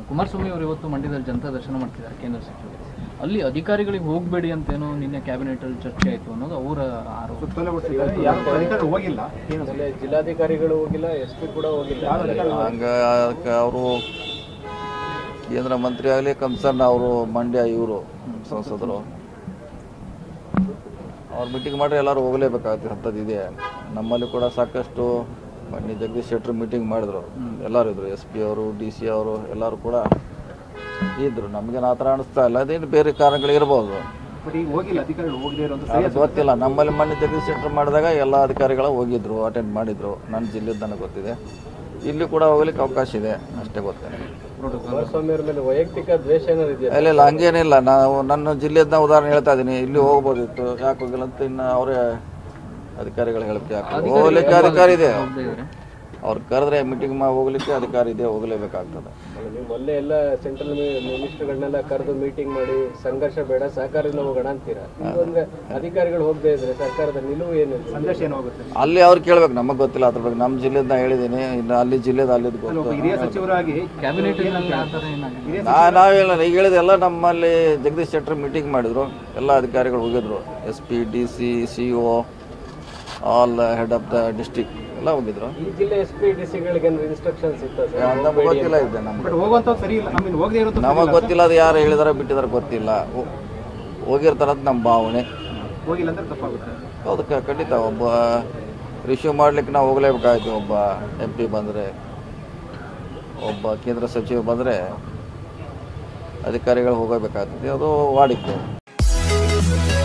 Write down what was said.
ಕುಮಾರಸ್ವಾಮಿ ಅವರು ಇವತ್ತು ಮಂಡ್ಯದಲ್ಲಿ ಜನತಾ ದರ್ಶನ ಮಾಡ್ತಿದ್ದಾರೆ ಕೇಂದ್ರ ಸಚಿವರು ಅಲ್ಲಿ ಅಧಿಕಾರಿಗಳಿಗೆ ಹೋಗಬೇಡಿ ಅಂತೇನೋ ನಿನ್ನೆ ಕ್ಯಾಬಿನೆಟ್ ಅಲ್ಲಿ ಚರ್ಚೆ ಆಯಿತು ಅನ್ನೋದು ಅವರ ಆರೋಪ ಅಧಿಕಾರಿ ಹೋಗಿಲ್ಲ ಆಮೇಲೆ ಜಿಲ್ಲಾಧಿಕಾರಿಗಳು ಹೋಗಿಲ್ಲ ಎಸ್ ಪಿ ಕೂಡ ಹೋಗಿಲ್ಲ ಹಂಗೆ ಅವರು ಕೇಂದ್ರ ಮಂತ್ರಿ ಆಗಲಿ ಕನ್ಸರ್ನ್ ಅವರು ಮಂಡ್ಯ ಇವರು ಸಂಸದರು ಅವ್ರು ಮೀಟಿಂಗ್ ಮಾಡ್ರೆ ಎಲ್ಲರೂ ಹೋಗಲೇಬೇಕಾಗುತ್ತೆ ಅಂಥದ್ದು ಇದೆ ನಮ್ಮಲ್ಲಿ ಕೂಡ ಸಾಕಷ್ಟು ಮೊನ್ನೆ ಜಗದೀಶ್ ಶೆಟ್ಟರ್ ಮೀಟಿಂಗ್ ಮಾಡಿದ್ರು ಎಲ್ಲರೂ ಇದ್ರು ಎಸ್ ಪಿ ಅವರು ಡಿ ಸಿ ಅವರು ಎಲ್ಲರೂ ಕೂಡ ಇದ್ರು ನಮಗೇನು ಆ ಥರ ಅನಿಸ್ತಾ ಇಲ್ಲ ಅದೇನು ಬೇರೆ ಕಾರಣಗಳಿರ್ಬೋದು ಬಟ್ ಈಗ ಹೋಗಿಲ್ಲ ಅಧಿಕಾರಿಗಳು ಹೋಗದೇ ಇರುವಂತ ಅದು ಗೊತ್ತಿಲ್ಲ ನಮ್ಮಲ್ಲಿ ಮೊನ್ನೆ ಜಗದೀಶ್ ಶೆಟ್ಟರ್ ಮಾಡಿದಾಗ ಎಲ್ಲ ಅಧಿಕಾರಿಗಳು ಹೋಗಿದ್ರು ಅಟೆಂಡ್ ಮಾಡಿದ್ರು ನನ್ನ ಜಿಲ್ಲೆದು ನನಗೆ ಗೊತ್ತಿದೆ ಇಲ್ಲಿ ಕೂಡ ಹೋಗ್ಲಿಕ್ಕೆ ಅವಕಾಶ ಇದೆ ಅಷ್ಟೇ ಗೊತ್ತೇನೆ ಕುಮಾರಸ್ವಾಮಿ ಅವ್ರ ಮೇಲೆ ವೈಯಕ್ತಿಕ ದ್ವೇಷ ಏನಾದ್ರು ಇದೆಯಾ ಇಲ್ಲ ಇಲ್ಲ ಹಂಗೇನಿಲ್ಲ ನಾವು ನನ್ನ ಜಿಲ್ಲೆಯದನ್ನ ಉದಾಹರಣೆ ಹೇಳ್ತಾ ಇದ್ದೀನಿ ಇಲ್ಲಿ ಹೋಗ್ಬೋದಿತ್ತು ಯಾಕೆ ಹೋಗಿಲ್ಲ ಅಂತ ಇನ್ನು ಅವರೇ ಅಧಿಕಾರಿಗಳು ಹೇಳಕ್ಕೆ ಯಾಕೆ ಹೋಗ್ಲಿಕ್ಕೆ ಅಧಿಕಾರಿ ಇದೆ ಅವ್ರು ಕರೆದ್ರೆ ಮೀಟಿಂಗ್ ಮಾ ಹೋಗ್ಲಿಕ್ಕೆ ಅಧಿಕಾರಿ ಇದೆ ಹೋಗಲೇಬೇಕಾಗ್ತದೆ ಅಲ್ಲ, ನೀವು ಮೊನ್ನೆ ಎಲ್ಲ ಸೆಂಟ್ರಲ್ ಮಿನಿಸ್ಟರ್ಗಳನ್ನೆಲ್ಲ ಕರೆದು ಮೀಟಿಂಗ್ ಮಾಡಿ ಸಂಘರ್ಷ ಬೇಡ ಸಹಕಾರದಿಂದ ಹೋಗೋಣ ಅಂತೀರಾ ಈಗ ಒಂದು ಅಧಿಕಾರಿಗಳು ಹೋಗದೆ ಇದ್ರೆ ಸರ್ಕಾರದ ನಿಲುವು ಏನು ಸಂದೇಶ ಏನು ಹೋಗುತ್ತೆ ಅಲ್ಲಿ ಅವ್ರು ಕೇಳ್ಬೇಕು ನಮಗೆ ಗೊತ್ತಿಲ್ಲ ಅದ್ರ ಬಗ್ಗೆ ನಮ್ಮ ಜಿಲ್ಲೆದ ನಾ ಹೇಳಿದ್ದೀನಿ ಇನ್ನು ಅಲ್ಲಿ ಜಿಲ್ಲೆದ ಅಲ್ಲಿದ್ದು ಗೊತ್ತು ಒಬ್ಬ ಹಿರಿಯ ಸಚಿವರಾಗಿ ಕ್ಯಾಬಿನೆಟ್ ಅಲ್ಲಿ ಆ ಥರ ಏನಾಗಿದೆ ನಾ ನಾವೇಳ ಈಗ ಹೇಳಿದೆಲ್ಲ ನಮ್ಮಲ್ಲಿ ಜಗದೀಶ್ ಶೆಟ್ಟರ್ ಮೀಟಿಂಗ್ ಮಾಡಿದ್ರು ಎಲ್ಲ ಅಧಿಕಾರಿಗಳು ಹೋಗಿದ್ರು S P D C C O all head of the district ಎಲ್ಲ ಹೋಗಿದ್ರು ಈ ಜಿಲ್ಲೆ ಎಸ್ ಪಿ ಡಿ ಸಿಗಳಿಗೆ ಇನ್ಸ್ಟ್ರಕ್ಷನ್ಸ್ ಇತ್ತ ಸರ್ ನಮ್ಗೆ ಗೊತ್ತಿಲ್ಲ ಇದೆ ನಮ್ಗೆ ಬಟ್ ಹೋಗುವಂತ ಸರಿ ಇಲ್ಲ ನಮಗೆ ಹೋಗದೇ ಇರುವಂತ ನಮಗೆ ಗೊತ್ತಿಲ್ಲ ಅದು ಯಾರು ಹೇಳಿದಾರೆ ಬಿಟ್ಟಿದಾರೆ ಗೊತ್ತಿಲ್ಲ ಹೋ- ಹೋಗಿರ್ತಾರಂತ ನಮ್ಮ ಭಾವನೆ ಹೋಗಿಲ್ಲ ಅಂದ್ರೆ ತಪ್ಪಾಗುತ್ತೆ ಹೌದು ಕ- ಖಂಡಿತ ಒಬ್ಬ ರಿಸೀವ್ ಮಾಡ್ಲಿಕ್ಕೆ ನಾವು ಹೋಗಲೇಬೇಕಾಯ್ತು ಒಬ್ಬ ಎಂ ಪಿ ಬಂದರೆ ಒಬ್ಬ ಕೇಂದ್ರ ಸಚಿವ ಬಂದರೆ ಅಧಿಕಾರಿಗಳು ಹೋಗಬೇಕಾಗ್ತದೆ ಅದು ವಾಡಿಕೆ